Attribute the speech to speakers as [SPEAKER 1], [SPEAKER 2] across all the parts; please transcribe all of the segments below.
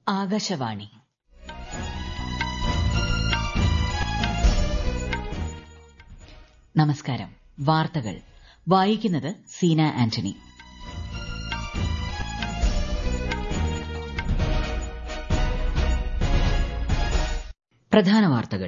[SPEAKER 1] ആകാശവാണി നമസ്കാരം വാർത്തകൾ വായിക്കുന്നത് സീന ആന്റണി പ്രധാന വാർത്തകൾ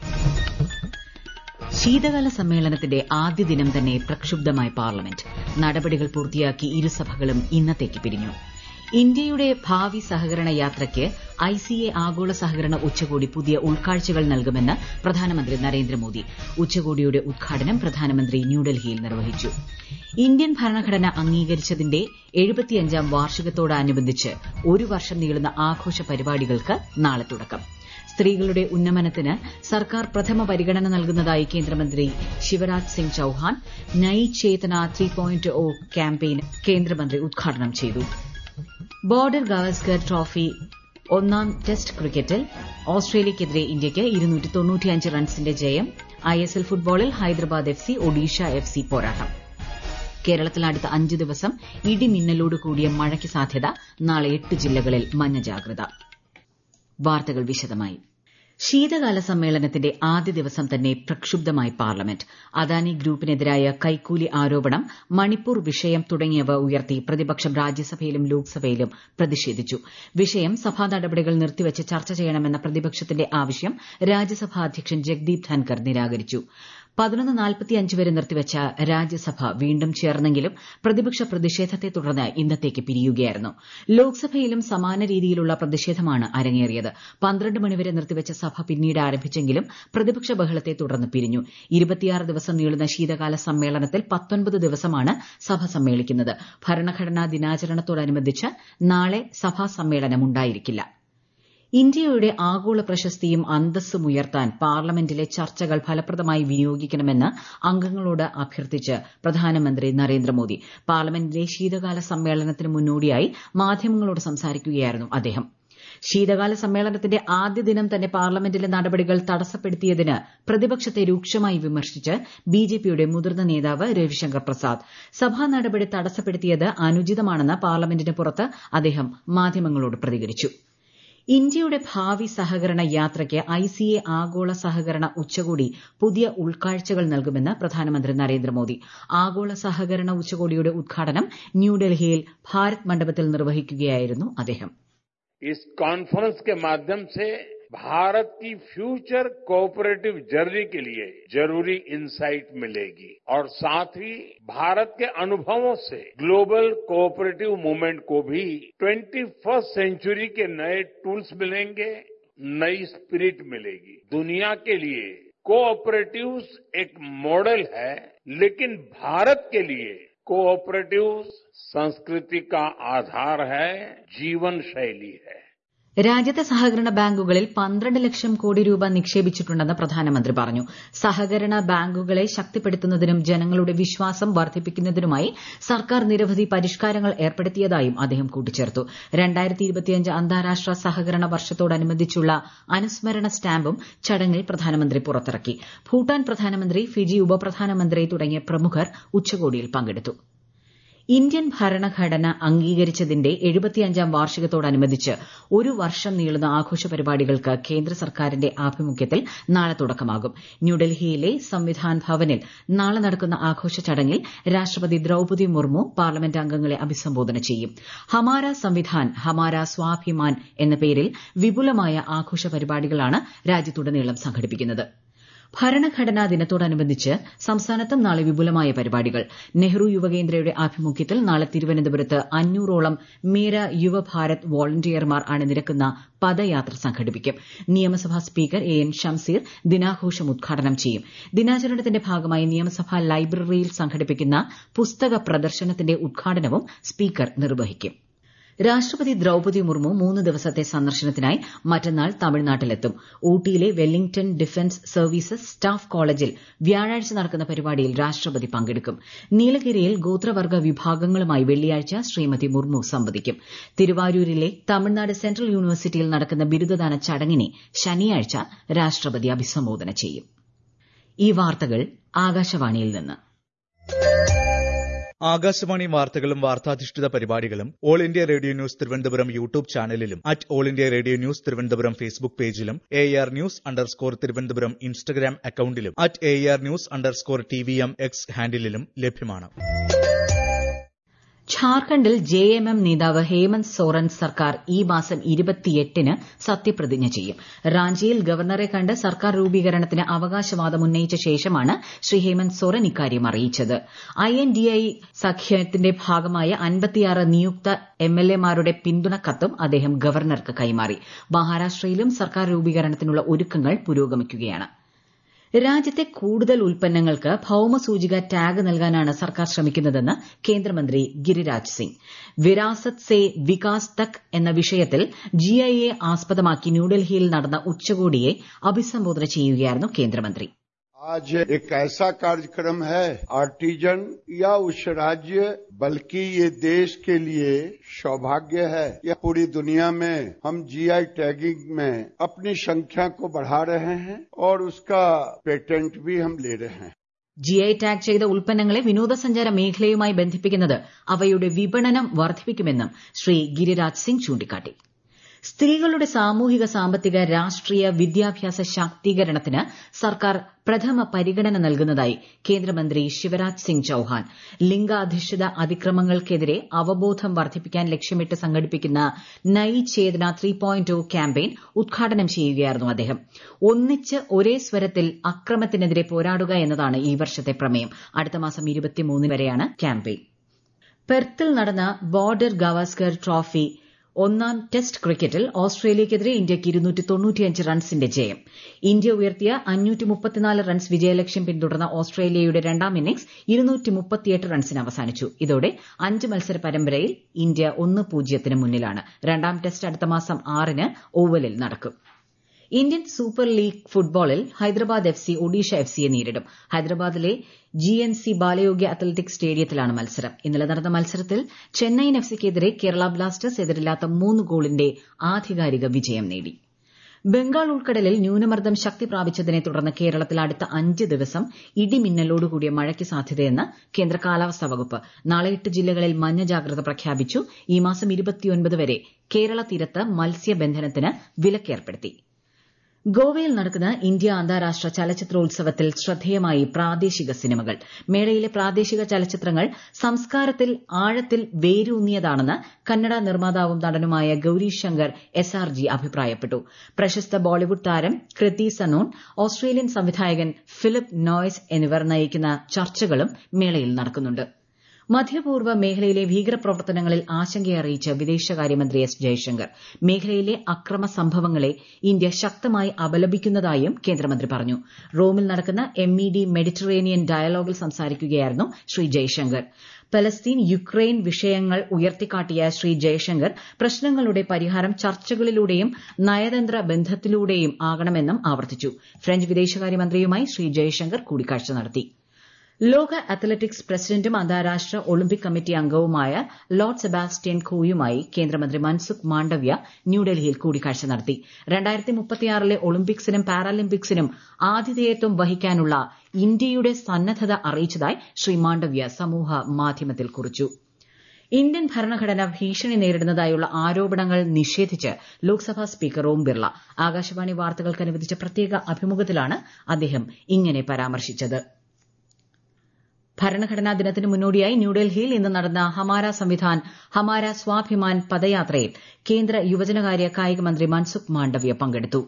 [SPEAKER 1] ശീതകാല സമ്മേളനത്തിന്റെ ആദ്യ ദിനം തന്നെ പ്രക്ഷുബ്ധമായി പാർലമെന്റ് നടപടികൾ പൂർത്തിയാക്കി ഇരുസഭകളും ഇന്നത്തേക്ക് പിരിഞ്ഞു ഇന്ത്യയുടെ ഭാവി സഹകരണ യാത്രയ്ക്ക് ഐസിഎ ആഗോള സഹകരണ ഉച്ചകോടി പുതിയ ഉൾക്കാഴ്ചകൾ നൽകുമെന്ന് പ്രധാനമന്ത്രി നരേന്ദ്രമോദി ഉച്ചകോടിയുടെ ഉദ്ഘാടനം പ്രധാനമന്ത്രി ന്യൂഡൽഹിയിൽ നിർവഹിച്ചു ഇന്ത്യൻ ഭരണഘടന അംഗീകരിച്ചതിന്റെ എഴുപത്തിയഞ്ചാം വാർഷികത്തോടനുബന്ധിച്ച് ഒരു വർഷം നീളുന്ന ആഘോഷ പരിപാടികൾക്ക് നാളെ തുടക്കം സ്ത്രീകളുടെ ഉന്നമനത്തിന് സർക്കാർ പ്രഥമ പരിഗണന നൽകുന്നതായി കേന്ദ്രമന്ത്രി Shivraj Singh Chouhan Nayi Chetana three point O campaign കേന്ദ്രമന്ത്രി ഉദ്ഘാടനം ചെയ്തു ബോർഡർ ഗവാസ്കർ ട്രോഫി ഒന്നാം ടെസ്റ്റ് ക്രിക്കറ്റിൽ ഓസ്ട്രേലിയയ്ക്കെതിരെ ഇന്ത്യയ്ക്ക് റൺസിന്റെ ജയം ഐഎസ്എൽ ഫുട്ബോളിൽ Hyderabad F C Odisha F C പോരാട്ടം കേരളത്തിൽ അടുത്ത അഞ്ച് ദിവസം ഇടിമിന്നലോട് കൂടിയ മഴയ്ക്ക് സാധ്യത നാളെ എട്ട് ജില്ലകളിൽ മഞ്ഞ ജാഗ്രത വാർത്തകൾ വിശദമായി ശീതകാല സമ്മേളനത്തിന്റെ ആദ്യ ദിവസം തന്നെ പ്രക്ഷുബ്ധമായി പാർലമെന്റ് അദാനി ഗ്രൂപ്പിനെതിരായ കൈക്കൂലി ആരോപണം മണിപ്പൂർ വിഷയം തുടങ്ങിയവ ഉയർത്തി പ്രതിപക്ഷം രാജ്യസഭയിലും ലോക്സഭയിലും പ്രതിഷേധിച്ചു വിഷയം സഭാ നടപടികൾ നിർത്തിവച്ച് ചർച്ച ചെയ്യണമെന്ന പ്രതിപക്ഷത്തിന്റെ ആവശ്യം രാജ്യസഭാ അധ്യക്ഷൻ ജഗ്ദീപ് ധൻകർ നിരാകരിച്ചു പതിനൊന്ന് നാൽപ്പത്തിയഞ്ച് വരെ നിർത്തിവച്ച രാജ്യസഭ വീണ്ടും ചേർന്നെങ്കിലും പ്രതിപക്ഷ പ്രതിഷേധത്തെ തുടർന്ന് ഇന്നത്തേക്ക് പിരിയുകയായിരുന്നു ലോക്സഭയിലും സമാന രീതിയിലുള്ള പ്രതിഷേധമാണ് അരങ്ങേറിയത് പന്ത്രണ്ട് മണിവരെ നിർത്തിവച്ച സഭ പിന്നീട് ആരംഭിച്ചെങ്കിലും പ്രതിപക്ഷ ബഹളത്തെ തുടർന്ന് പിരിഞ്ഞു ഇരുപത്തിയാറ് ദിവസം നീളുന്ന ശീതകാല സമ്മേളനത്തിൽ പത്തൊൻപത് ദിവസമാണ് സഭ സമ്മേളിക്കുന്നത് ഭരണഘടനാ ദിനാചരണത്തോടനുബന്ധിച്ച് നാളെ സഭാ സമ്മേളനം ഉണ്ടായിരിക്കില്ല ഇന്ത്യയുടെ ആഗോള പ്രശസ്തിയും അന്തസ്സും ഉയർത്താൻ പാർലമെന്റിലെ ചർച്ചകൾ ഫലപ്രദമായി വിനിയോഗിക്കണമെന്ന് അംഗങ്ങളോട് അഭ്യർത്ഥിച്ച് പ്രധാനമന്ത്രി നരേന്ദ്രമോദി പാർലമെന്റിലെ ശീതകാല സമ്മേളനത്തിന് മുന്നോടിയായി മാധ്യമങ്ങളോട് സംസാരിക്കുകയായിരുന്നു അദ്ദേഹം ശീതകാല സമ്മേളനത്തിന്റെ ആദ്യ ദിനം തന്നെ പാർലമെന്റിലെ നടപടികൾ തടസ്സപ്പെടുത്തിയതിന് പ്രതിപക്ഷത്തെ രൂക്ഷമായി വിമർശിച്ച് ബിജെപിയുടെ മുതിർന്ന നേതാവ് രവിശങ്കർ പ്രസാദ് സഭാ നടപടി തടസ്സപ്പെടുത്തിയത് അനുചിതമാണെന്ന് പാർലമെന്റിന് പുറത്ത് അദ്ദേഹം മാധ്യമങ്ങളോട് പ്രതികരിച്ചു ഇന്ത്യയുടെ ഭാവി സഹകരണ യാത്രയ്ക്ക് ഐസിഎ ആഗോള സഹകരണ ഉച്ചകോടി പുതിയ ഉൾക്കാഴ്ചകൾ നൽകുമെന്ന് പ്രധാനമന്ത്രി നരേന്ദ്രമോദി ആഗോള സഹകരണ ഉച്ചകോടിയുടെ ഉദ്ഘാടനം ന്യൂഡൽഹിയിൽ ഭാരത് മണ്ഡപത്തിൽ നിർവഹിക്കുകയായിരുന്നു അദ്ദേഹം
[SPEAKER 2] इस कॉन्फ्रेंस के माध्यम से भारत की फ्यूचर कोऑपरेटिव जर्नी के लिए जरूरी इंसाइट मिलेगी और साथ ही भारत के अनुभवों से ग्लोबल कोऑपरेटिव मूवमेंट को भी ट्वेंटी फर्स्ट सेंचुरी के नए टूल्स मिलेंगे नई स्पिरिट मिलेगी दुनिया के लिए कोऑपरेटिव्स एक मॉडल है लेकिन भारत के लिए कोऑपरेटिव्स संस्कृति का आधार है जीवन शैली है
[SPEAKER 1] രാജ്യത്തെ സഹകരണ ബാങ്കുകളിൽ പന്ത്രണ്ട് ലക്ഷം കോടി രൂപ നിക്ഷേപിച്ചിട്ടുണ്ടെന്ന് പ്രധാനമന്ത്രി പറഞ്ഞു സഹകരണ ബാങ്കുകളെ ശക്തിപ്പെടുത്തുന്നതിനും ജനങ്ങളുടെ വിശ്വാസം വർദ്ധിപ്പിക്കുന്നതിനുമായി സർക്കാർ നിരവധി പരിഷ്കാരങ്ങൾ ഏർപ്പെടുത്തിയതായും അദ്ദേഹം കൂട്ടിച്ചേർത്തു അന്താരാഷ്ട്ര സഹകരണ വർഷത്തോടനുബന്ധിച്ചുള്ള അനുസ്മരണ സ്റ്റാമ്പും ചടങ്ങിൽ പ്രധാനമന്ത്രി പുറത്തിറക്കി ഭൂട്ടാൻ പ്രധാനമന്ത്രി ഫിജി ഉപപ്രധാനമന്ത്രി തുടങ്ങിയ പ്രമുഖർ ഉച്ചകോടിയിൽ പങ്കെടുത്തു ഇന്ത്യൻ ഭരണഘടന അംഗീകരിച്ചതിന്റെ എഴുപത്തിയഞ്ചാം വാർഷികത്തോടനുബന്ധിച്ച് ഒരു വർഷം നീളുന്ന ആഘോഷ പരിപാടികൾക്ക് കേന്ദ്ര സർക്കാരിന്റെ ആഭിമുഖ്യത്തിൽ നാളെ തുടക്കമാകും ന്യൂഡൽഹിയിലെ സംവിധാൻ ഭവനിൽ നാളെ നടക്കുന്ന ആഘോഷ ചടങ്ങിൽ രാഷ്ട്രപതി ദ്രൌപതി മുർമു പാർലമെന്റ് അംഗങ്ങളെ അഭിസംബോധന ചെയ്യും ഹമാര സംവിധാൻ ഹമാര സ്വാഭിമാൻ എന്ന പേരിൽ വിപുലമായ ആഘോഷ പരിപാടികളാണ് രാജ്യത്തുടനീളം സംഘടിപ്പിക്കുന്നത് ഭരണഘടനാ ദിനത്തോടനുബന്ധിച്ച് സംസ്ഥാനത്തും നാളെ വിപുലമായ പരിപാടികൾ നെഹ്റു യുവകേന്ദ്രയുടെ ആഭിമുഖ്യത്തിൽ നാളെ തിരുവനന്തപുരത്ത് അഞ്ഞൂറോളം മേര യുവഭാരത് വോളണ്ടിയർമാർ അണിനിരക്കുന്ന പദയാത്ര സംഘടിപ്പിക്കും നിയമസഭാ സ്പീക്കർ എ എൻ ഷംസീർ ദിനാഘോഷം ഉദ്ഘാടനം ചെയ്യും ദിനാചരണത്തിന്റെ ഭാഗമായി നിയമസഭാ ലൈബ്രറിയിൽ സംഘടിപ്പിക്കുന്ന പുസ്തക പ്രദർശനത്തിന്റെ ഉദ്ഘാടനവും സ്പീക്കർ നിർവഹിക്കും രാഷ്ട്രപതി ദ്രൌപതി മുർമു മൂന്ന് ദിവസത്തെ സന്ദർശനത്തിനായി മറ്റന്നാൾ തമിഴ്നാട്ടിലെത്തും ഊട്ടിയിലെ വെല്ലിംഗ്ടൺ ഡിഫൻസ് സർവീസസ് സ്റ്റാഫ് കോളേജിൽ വ്യാഴാഴ്ച നടക്കുന്ന പരിപാടിയിൽ രാഷ്ട്രപതി പങ്കെടുക്കും നീലഗിരിയിൽ ഗോത്രവർഗ്ഗ വിഭാഗങ്ങളുമായി വെള്ളിയാഴ്ച ശ്രീമതി മുർമു സംവദിക്കും തിരുവാരൂരിലെ തമിഴ്നാട് സെൻട്രൽ യൂണിവേഴ്സിറ്റിയിൽ നടക്കുന്ന ബിരുദദാന ചടങ്ങിനെ ശനിയാഴ്ച രാഷ്ട്രപതി അഭിസംബോധന ചെയ്യും ഈ വാർത്തകൾ ആകാശവാണിയിൽ നിന്ന്
[SPEAKER 3] ആകാശവാണി വാർത്തകളും വാർത്താധിഷ്ഠിത പരിപാടികളും all India radio news Thiruvananthapuram YouTube ചാനലിലും at all India radio news Thiruvananthapuram Facebook പേജിലും A R news underscore Thiruvananthapuram Instagram അക്കൌണ്ടിലും at A R news underscore T V M X ഹാൻഡിലും ലഭ്യമാണ്
[SPEAKER 1] ഝാർഖണ്ഡിൽ ജെ എം എം നേതാവ് ഹേമന്ത് സോറൻ സർക്കാർ ഈ മാസം ഇരുപത്തിയെട്ടിന് സത്യപ്രതിജ്ഞ ചെയ്യും റാഞ്ചിയിൽ ഗവർണറെ കണ്ട് സർക്കാർ രൂപീകരണത്തിന് അവകാശവാദം ഉന്നയിച്ച ശേഷമാണ് ശ്രീ ഹേമന്ത് സോറൻ ഇക്കാര്യം അറിയിച്ചത് ഐ എൻ ഡി ഐ സഖ്യത്തിന്റെ ഭാഗമായ അൻപത്തിയാറ് നിയുക്ത എം എൽ എമാരുടെ പിന്തുണക്കത്തും അദ്ദേഹം ഗവർണർക്ക് കൈമാറി മഹാരാഷ്ട്രയിലും സർക്കാർ രൂപീകരണത്തിനുള്ള ഒരുക്കങ്ങൾ പുരോഗമിക്കുകയാണ് രാജ്യത്തെ കൂടുതൽ ഉൽപ്പന്നങ്ങൾക്ക് ഭൌമസൂചിക ടാഗ് നൽകാനാണ് സർക്കാർ ശ്രമിക്കുന്നതെന്ന് കേന്ദ്രമന്ത്രി ഗിരിരാജ് സിംഗ് വിരാസത് സേ വികാസ് തക് എന്ന വിഷയത്തിൽ ജിഐയെ ആസ്പദമാക്കി ന്യൂഡൽഹിയിൽ നടന്ന ഉച്ചകോടിയെ അഭിസംബോധന ചെയ്യുകയായിരുന്നു കേന്ദ്രമന്ത്രി
[SPEAKER 4] आज एक ऐसा कार्यक्रम है आर्टिजन या उस राज्य बल्कि ये देश के लिए सौभाग्य है या पूरी दुनिया में हम जीआई टैगिंग में अपनी संख्या को बढ़ा रहे हैं और उसका पेटेंट भी हम ले रहे हैं
[SPEAKER 1] ജിഐ ടാഗ് ചെയ്ത ഉൽപ്പന്നങ്ങളെ വിനോദസഞ്ചാര മേഖലയുമായി ബന്ധിപ്പിക്കുന്നത് അവയുടെ വിപണനം വർദ്ധിപ്പിക്കുമെന്നും ശ്രീ ഗിരിരാജ് സിംഗ് ചൂണ്ടിക്കാട്ടി സ്ത്രീകളുടെ സാമൂഹിക സാമ്പത്തിക രാഷ്ട്രീയ വിദ്യാഭ്യാസ ശാക്തീകരണത്തിന് സർക്കാർ പ്രഥമ പരിഗണന നൽകുന്നതായി കേന്ദ്രമന്ത്രി ശിവരാജ് സിംഗ് ചൌഹാൻ ലിംഗാധിഷ്ഠിത അതിക്രമങ്ങൾക്കെതിരെ അവബോധം വർദ്ധിപ്പിക്കാൻ ലക്ഷ്യമിട്ട് സംഘടിപ്പിക്കുന്ന നൈ ചേതന ത്രീ പോയിന്റ് ക്യാമ്പയിൻ ഉദ്ഘാടനം ചെയ്യുകയായിരുന്നു അദ്ദേഹം ഒന്നിച്ച് ഒരേ സ്വരത്തിൽ അക്രമത്തിനെതിരെ പോരാടുക എന്നതാണ് ഈ വർഷത്തെ പ്രമേയം അടുത്ത മാസം വരെയാണ് ക്യാമ്പയിൻ പെർത്തിൽ നടന്ന ബോർഡർ ഗവാസ്കർ ട്രോഫി ഒന്നാം ടെസ്റ്റ് ക്രിക്കറ്റിൽ ഓസ്ട്രേലിയയ്ക്കെതിരെ ഇന്ത്യയ്ക്ക് റൺസിന്റെ ജയം ഇന്ത്യ ഉയർത്തിയ റൺസ് വിജയലക്ഷ്യം പിന്തുടർന്ന ഓസ്ട്രേലിയയുടെ രണ്ടാം ഇന്നിംഗ്സ് റൺസിന് അവസാനിച്ചു ഇതോടെ അഞ്ച് മത്സര പരമ്പരയിൽ ഇന്ത്യ ഒന്ന് പൂജ്യത്തിന് മുന്നിലാണ് രണ്ടാം ടെസ്റ്റ് അടുത്ത മാസം ആറിന് ഓവലിൽ നടക്കും ഇന്ത്യൻ സൂപ്പർ ലീഗ് ഫുട്ബോളിൽ Hyderabad F C Odisha F സിയെ നേരിടും ഹൈദരാബാദിലെ G N C Balayogi athletic സ്റ്റേഡിയത്തിലാണ് മത്സരം ഇന്നലെ നടന്ന മത്സരത്തിൽ ചെന്നൈയിൻ എഫ് സിക്കെതിരെ കേരള ബ്ലാസ്റ്റേഴ്സ് എതിരില്ലാത്ത മൂന്ന് ഗോളിന്റെ ആധികാരിക വിജയം നേടി ബംഗാൾ ഉൾക്കടലിൽ ന്യൂനമർദ്ദം ശക്തി പ്രാപിച്ചതിനെ തുടർന്ന് കേരളത്തിൽ അടുത്ത അഞ്ച് ദിവസം ഇടിമിന്നലോടുകൂടിയ മഴയ്ക്ക് സാധ്യതയെന്ന് കേന്ദ്ര കാലാവസ്ഥാ വകുപ്പ് നാളെ എട്ട് ജില്ലകളിൽ മഞ്ഞ ജാഗ്രത പ്രഖ്യാപിച്ചു ഈ മാസം വരെ കേരള തീരത്ത് മത്സ്യബന്ധനത്തിന് വിലക്കേർപ്പെടുത്തി ഗോവയിൽ നടക്കുന്ന ഇന്ത്യ അന്താരാഷ്ട്ര ചലച്ചിത്രോത്സവത്തിൽ ശ്രദ്ധേയമായി പ്രാദേശിക സിനിമകൾ മേളയിലെ പ്രാദേശിക ചലച്ചിത്രങ്ങൾ സംസ്കാരത്തിൽ ആഴത്തിൽ വേരൂന്നിയതാണെന്ന് കന്നഡ നിർമ്മാതാവും നടനുമായ Gauri Shankar S R G അഭിപ്രായപ്പെട്ടു പ്രശസ്ത ബോളിവുഡ് താരം കൃതി സനോൺ ഓസ്ട്രേലിയൻ സംവിധായകൻ ഫിലിപ്പ് നോയ്സ് എന്നിവർ നയിക്കുന്ന ചർച്ചകളും മേളയിൽ നടക്കുന്നുണ്ട് മധ്യപൂർവ്വ മേഖലയിലെ ഭീകരപ്രവർത്തനങ്ങളിൽ ആശങ്കയറിയിച്ച് വിദേശകാര്യമന്ത്രി എസ് ജയശങ്കർ മേഖലയിലെ അക്രമ സംഭവങ്ങളെ ഇന്ത്യ ശക്തമായി അപലപിക്കുന്നതായും കേന്ദ്രമന്ത്രി പറഞ്ഞു റോമിൽ നടക്കുന്ന എം ഇ ഡി മെഡിറ്ററേനിയൻ ഡയലോഗിൽ സംസാരിക്കുകയായിരുന്നു ശ്രീ ജയശങ്കർ പലസ്തീൻ യുക്രൈൻ വിഷയങ്ങൾ ഉയർത്തിക്കാട്ടിയ ശ്രീ ജയശങ്കർ പ്രശ്നങ്ങളുടെ പരിഹാരം ചർച്ചകളിലൂടെയും നയതന്ത്ര ബന്ധത്തിലൂടെയും ആകണമെന്നും ആവർത്തിച്ചു ഫ്രഞ്ച് വിദേശകാര്യമന്ത്രിയുമായി ശ്രീ ജയശങ്കർ കൂടിക്കാഴ്ച നടത്തി ലോക അത്ലറ്റിക്സ് പ്രസിഡന്റും അന്താരാഷ്ട്ര ഒളിമ്പിക് കമ്മിറ്റി അംഗവുമായ ലോർഡ് സെബാസ്റ്റ്യൻ ഖോയുമായി കേന്ദ്രമന്ത്രി മൻസുഖ് മാണ്ഡവ്യ ന്യൂഡൽഹിയിൽ കൂടിക്കാഴ്ച നടത്തി ലെ ഒളിമ്പിക്സിനും പാരാലിമ്പിക്സിനും ആതിഥേയത്വം വഹിക്കാനുള്ള ഇന്ത്യയുടെ സന്നദ്ധത അറിയിച്ചതായി ശ്രീ മാണ്ഡവ്യ സമൂഹ മാധ്യമത്തിൽ കുറിച്ചു ഇന്ത്യൻ ഭരണഘടന ഭീഷണി നേരിടുന്നതായുള്ള ആരോപണങ്ങൾ നിഷേധിച്ച് ലോക്സഭാ സ്പീക്കർ ഓം ബിർള ആകാശവാണി വാർത്തകൾക്ക് അനുവദിച്ച പ്രത്യേക അഭിമുഖത്തിലാണ് അദ്ദേഹം ഇങ്ങനെ പരാമർശിച്ചത് ഭരണഘടനാ ദിനത്തിന് മുന്നോടിയായി ന്യൂഡൽഹിയിൽ ഇന്ന് നടന്ന ഹമാര സംവിധാൻ ഹമാര സ്വാഭിമാൻ പദയാത്രയിൽ കേന്ദ്ര യുവജനകാര്യ കായിക മന്ത്രി മൻസുഖ് മാണ്ഡവ്യ പങ്കെടുത്തു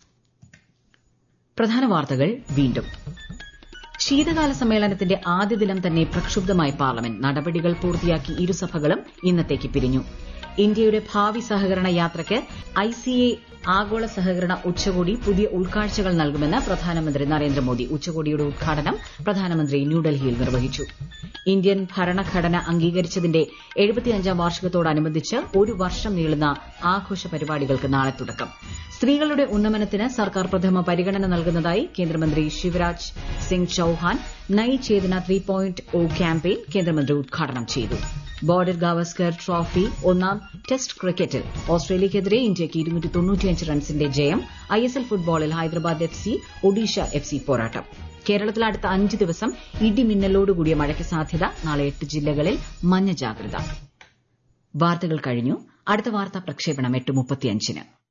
[SPEAKER 1] പ്രധാന വാർത്തകൾ വീണ്ടും ശീതകാല സമ്മേളനത്തിന്റെ ആദ്യ ദിനം തന്നെ പ്രക്ഷുബ്ധമായി പാർലമെന്റ് നടപടികൾ പൂർത്തിയാക്കി ഇരുസഭകളും ഇന്നത്തേക്ക് പിരിഞ്ഞു ഇന്ത്യയുടെ ഭാവി സഹകരണ യാത്രയ്ക്ക് ഐസിഎ ആഗോള സഹകരണ ഉച്ചകോടി പുതിയ ഉൾക്കാഴ്ചകൾ നൽകുമെന്ന് പ്രധാനമന്ത്രി നരേന്ദ്രമോദി ഉച്ചകോടിയുടെ ഉദ്ഘാടനം പ്രധാനമന്ത്രി ന്യൂഡൽഹിയിൽ നിർവഹിച്ചു ഇന്ത്യൻ ഭരണഘടന അംഗീകരിച്ചതിന്റെ എഴുപത്തിയഞ്ചാം വാർഷികത്തോടനുബന്ധിച്ച് ഒരു വർഷം നീളുന്ന ആഘോഷ പരിപാടികൾക്ക് നാളെ തുടക്കം സ്ത്രീകളുടെ ഉന്നമനത്തിന് സർക്കാർ പ്രഥമ പരിഗണന നൽകുന്നതായി കേന്ദ്രമന്ത്രി Shivraj Singh Chouhan Nai Chetna three point O campaign കേന്ദ്രമന്ത്രി ഉദ്ഘാടനം ചെയ്തു ബോർഡർ ഗാവസ്കർ ട്രോഫി ഒന്നാം ടെസ്റ്റ് ക്രിക്കറ്റിൽ ഓസ്ട്രേലിയയ്ക്കെതിരെ ഇന്ത്യയ്ക്ക് റൺസിന്റെ ജയം ഐഎസ്എൽ ഫുട്ബോളിൽ Hyderabad F C Odisha F C പോരാട്ടം കേരളത്തിൽ അടുത്ത അഞ്ച് ദിവസം ഇടിമിന്നലോടുകൂടിയ മഴയ്ക്ക് സാധ്യത നാളെ എട്ട് ജില്ലകളിൽ മഞ്ഞ ജാഗ്രത വാർത്തകൾ കഴിഞ്ഞു അടുത്ത വാർത്താ പ്രക്ഷേപണം എട്ട് മുപ്പത്തിയഞ്ചിന്